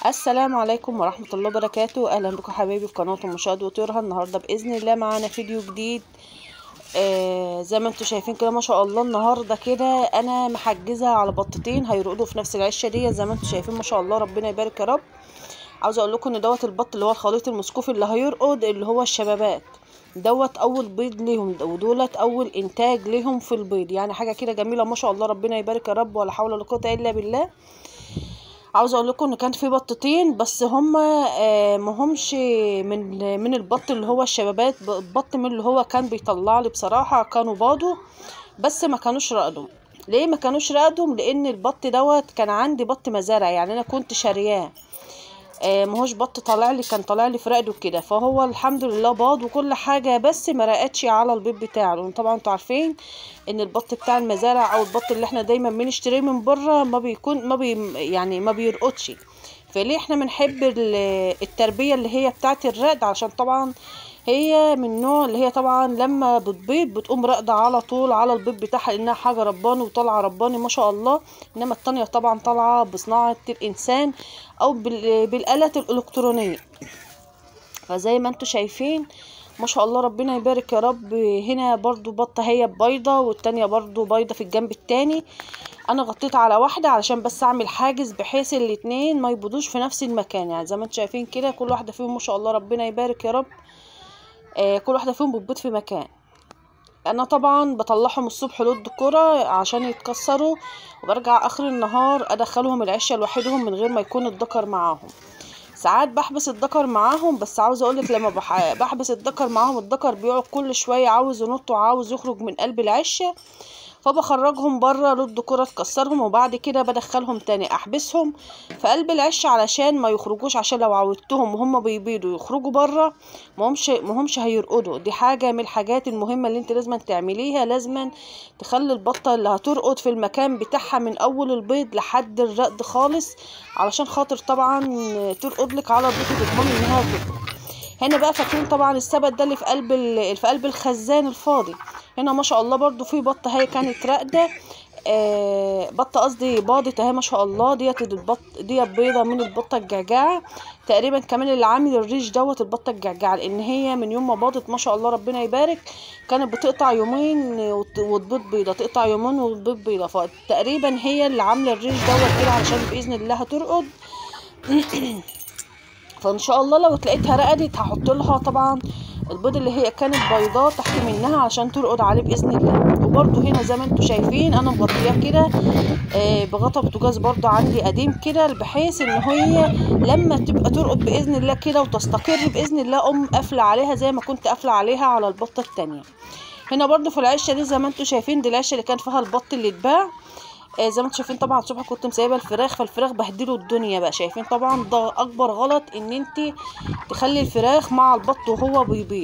السلام عليكم ورحمة الله وبركاته أهلا بكم حبايبي في قناة مشاهد وطيرها النهاردة بإذن الله معانا فيديو جديد آه زي ما انتم شايفين كده ما شاء الله النهاردة كده أنا محجزة على بطتين هيرقدوا في نفس العشة دي زي ما انتم شايفين ما شاء الله ربنا يبارك يا رب عاوزة أقول لكم إن دوت البط اللي هو الخليط المسكوفي اللي هيرقد اللي هو الشبابات دوت اول بيض ليهم ودولت اول انتاج ليهم في البيض يعني حاجه كده جميله ما شاء الله ربنا يبارك يا رب ولا حول ولا قوه الا بالله عاوزه اقول لكم ان كان في بطتين بس هما آه مهمش من من البط اللي هو الشبابات البط من اللي هو كان بيطلع لي بصراحه كانوا باضوا بس ما كانوش رقدوا ليه ما كانوش رقدوا لان البط دوت كان عندي بط مزارع يعني انا كنت شارياه آه ماهوش بط طالع لي كان طالع لي في رقده كده فهو الحمد لله باض وكل حاجه بس ما رقتش على البيض بتاعه لان طبعا انتوا عارفين ان البط بتاع المزارع او البط اللي احنا دايما بنشتريه من بره ما بيكون ما بي يعني ما بيرقدش فليه احنا بنحب التربيه اللي هي بتاعه الرقد علشان طبعا هي من النوع اللي هي طبعا لما بتبيض بتقوم راقده على طول على البيض بتاعها لانها حاجه رباني وطالعه رباني ما شاء الله انما التانية طبعا طالعه بصناعه الانسان او بالالات الالكترونيه فزي ما انتم شايفين ما شاء الله ربنا يبارك يا رب هنا برضو بطه هي بيضه والتانية برضو بيضه في الجنب التاني انا غطيت على واحده علشان بس اعمل حاجز بحيث الاتنين ما يبيضوش في نفس المكان يعني زي ما انتم شايفين كده كل واحده فيهم ما شاء الله ربنا يبارك يا رب آه كل واحده فيهم بتبيض في مكان انا طبعا بطلعهم الصبح لود كرة عشان يتكسروا وبرجع اخر النهار ادخلهم العشه لوحدهم من غير ما يكون الذكر معاهم ساعات بحبس الذكر معاهم بس عاوزه اقولك لما بحبس الذكر معاهم الذكر بيقعد كل شويه عاوز ينط وعاوز يخرج من قلب العشه فبخرجهم بره لود كرة تكسرهم وبعد كده بدخلهم تاني احبسهم في قلب العش علشان ما يخرجوش عشان لو عودتهم وهم بيبيضوا يخرجوا بره مهمش مهمش هيرقدوا دي حاجه من الحاجات المهمه اللي انت لازم تعمليها لازم تخلي البطه اللي هترقد في المكان بتاعها من اول البيض لحد الرقد خالص علشان خاطر طبعا ترقد لك على البيض وتضمني انها ترقد هنا بقى فاكرين طبعا السبت ده اللي في قلب في قلب الخزان الفاضي هنا ما شاء الله برضو في بطه هي كانت راقده آه بطه قصدي باضت اهي ما شاء الله ديت البط ديت بيضه من البطه الجعجعه تقريبا كمان اللي عامل الريش دوت البطه الجعجعه لان هي من يوم ما باضت ما شاء الله ربنا يبارك كانت بتقطع يومين وتبيض بيضه تقطع يومين وتبيض بيضه فتقريبا هي اللي عامله الريش دوت كده علشان باذن الله هترقد فان شاء الله لو تلاقيتها رقدت هحط لها طبعا البيض اللي هي كانت بيضاء تحت منها عشان ترقد عليه باذن الله وبرده هنا زي ما انتم شايفين انا مغطياه كده آه بغطا بوتاجاز برده عندي قديم كده بحيث ان هي لما تبقى ترقد باذن الله كده وتستقر باذن الله اقوم قافله عليها زي ما كنت قافله عليها على البطه التانية هنا برده في العشه دي زي ما انتم شايفين دي العشه اللي كان فيها البط اللي اتباع آه زي ما انتم شايفين طبعا الصبح كنت مسيبه الفراخ فالفراخ بهدلوا الدنيا بقى شايفين طبعا ده اكبر غلط ان انت تخلي الفراخ مع البط وهو بيبيض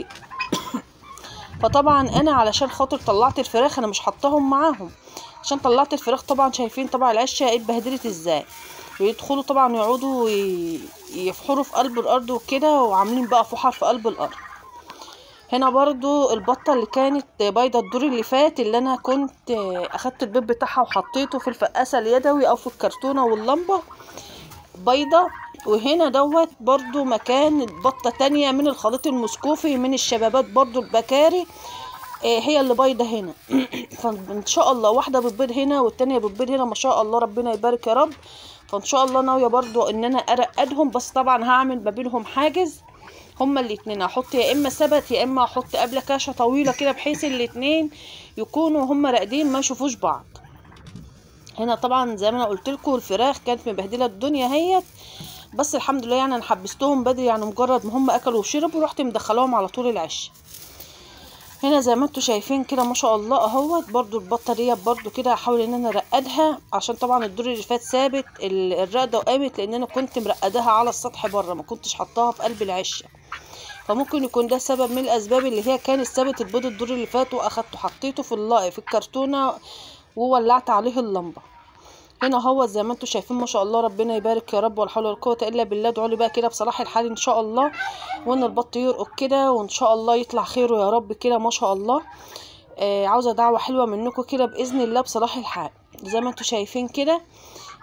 فطبعا انا علشان خاطر طلعت الفراخ انا مش حطاهم معاهم عشان طلعت الفراخ طبعا شايفين طبعا العشه اتبهدلت ازاي ويدخلوا طبعا يقعدوا يفحروا في قلب الارض وكده وعاملين بقى فحر في قلب الارض هنا برضو البطة اللي كانت بيضة الدور اللي فات اللي انا كنت اخدت البيض بتاعها وحطيته في الفقاسة اليدوي او في الكرتونة واللمبة بيضة وهنا دوت برضو مكان بطة تانية من الخليط المسكوفي من الشبابات برضو البكاري هي اللي بيضة هنا فان شاء الله واحدة بتبيض هنا والتانية بتبيض هنا ما شاء الله ربنا يبارك يا رب فان شاء الله ناوية برضو ان انا ارقدهم بس طبعا هعمل ما بينهم حاجز هما الاتنين هحط يا اما سبت يا اما احط قبل كاشة طويلة كده بحيث الاتنين يكونوا هما راقدين ما يشوفوش بعض هنا طبعا زي ما انا قلت لكم الفراخ كانت مبهدله الدنيا هيت بس الحمد لله يعني انا حبستهم بدري يعني مجرد ما هم اكلوا وشربوا رحت مدخلاهم على طول العش هنا زي ما انتم شايفين كده ما شاء الله اهوت برضو البطه ديت برضو كده هحاول ان انا ارقدها عشان طبعا الدور اللي فات ثابت الرقده وقامت لان انا كنت مرقداها على السطح بره ما كنتش حطاها في قلب العشه فممكن يكون ده سبب من الاسباب اللي هي كانت ثابت البيض الدور اللي فات واخدته حطيته في في الكرتونه وولعت عليه اللمبه هنا هو زي ما انتم شايفين ما شاء الله ربنا يبارك يا رب ولا حول ولا قوه الا بالله ادعوا لي بقى كده بصلاح الحال ان شاء الله وان البط يرقد كده وان شاء الله يطلع خيره يا رب كده ما شاء الله آه عاوزه دعوه حلوه منكم كده باذن الله بصلاح الحال زي ما انتم شايفين كده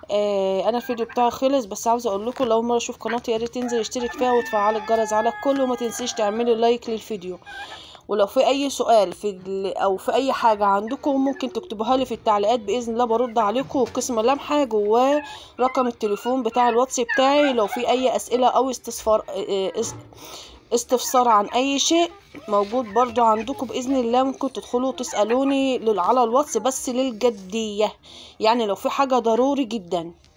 آه انا الفيديو بتاعي خلص بس عاوزه اقول لكم لو مره اشوف قناتي يا ريت تنزل اشترك فيها وتفعل الجرس على الكل وما تنسيش تعملي لايك للفيديو ولو في اي سؤال في ال- او في اي حاجه عندكم ممكن تكتبوها لي في التعليقات باذن الله برد عليكم وقسم لمحه جواه رقم التليفون بتاع الواتس بتاعي لو في اي اسئله او استفسار آه، اس- استفسار عن اي شيء موجود برضو عندكم باذن الله ممكن تدخلوا تسالوني لل- على الواتس بس للجديه يعني لو في حاجه ضروري جدا